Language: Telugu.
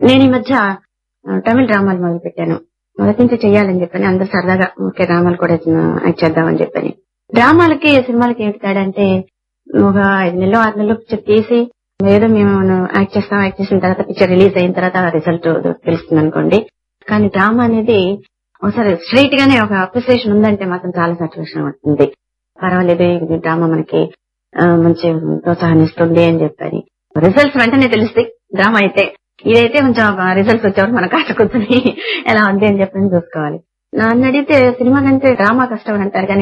నేను ఈ మధ్య ఆ, తమిళ డ్రామాలు మొదలు పెట్టాను మొదటి నుంచి చెయ్యాలని చెప్పని అందరు సరదాగా ఓకే డ్రామాలు కూడా యాక్ట్ చేద్దామని చెప్పని డ్రామాలకి సినిమాలకి ఏంటి తేడా అంటే ఒక ఐదు నెలలు ఆరు నెలలు పిక్చర్ తీసి ఏదో మేము యాక్ట్ చేస్తాం యాక్ట్ చేసిన తర్వాత పిక్చర్ రిలీజ్ అయిన తర్వాత రిజల్ట్ తెలుస్తుంది అనుకోండి కానీ డ్రామా అనేది ఒకసారి స్ట్రైట్ గానే ఒక అప్రిసియేషన్ ఉందంటే మాత్రం చాలా సాటిస్ఫాక్షన్ ఉంటుంది పర్వాలేదు ఈ డ్రామా మనకి ఆ, మంచి ప్రోత్సాహాన్ని ఇస్తుంది అని చెప్పని రిజల్ట్స్ వెంటనే తెలుస్తాయి డ్రామా అయితే ఇదైతే కొంచెం రిజల్ట్స్ వచ్చేవారు మన కాట కూర్చొని ఎలా ఉంది అని చెప్పని చూసుకోవాలి నన్ను అడిగితే సినిమా కంటే డ్రామా కష్టం అని అంటారు కానీ